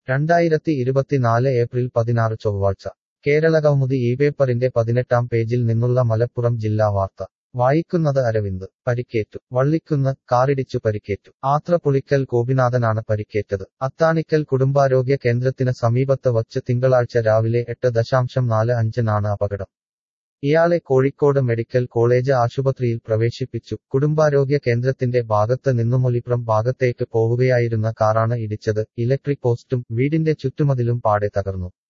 രണ്ടായിരത്തി ഇരുപത്തിനാല് ഏപ്രിൽ പതിനാറ് ചൊവ്വാഴ്ച കേരളകൗമുദി ഈ പേപ്പറിന്റെ പതിനെട്ടാം പേജിൽ നിന്നുള്ള മലപ്പുറം ജില്ലാ വാർത്ത വായിക്കുന്നത് അരവിന്ദ് പരിക്കേറ്റു വള്ളിക്കുന്ന് കാറിടിച്ചു പരിക്കേറ്റു ആത്രപുളിക്കൽ ഗോപിനാഥനാണ് പരിക്കേറ്റത് അത്താണിക്കൽ കുടുംബാരോഗ്യ കേന്ദ്രത്തിന് സമീപത്ത് വച്ച് തിങ്കളാഴ്ച രാവിലെ എട്ട് ദശാംശം നാല് അഞ്ചിനാണ് അപകടം ഇയാളെ കോഴിക്കോട് മെഡിക്കൽ കോളേജ് ആശുപത്രിയിൽ പ്രവേശിപ്പിച്ചു കുടുംബാരോഗ്യ കേന്ദ്രത്തിന്റെ ഭാഗത്ത് നിന്നുമൊലിപ്രം ഭാഗത്തേക്ക് പോവുകയായിരുന്ന കാറാണ് ഇടിച്ചത് ഇലക്ട്രിക് പോസ്റ്റും വീടിന്റെ ചുറ്റുമതിലും പാടെ തകർന്നു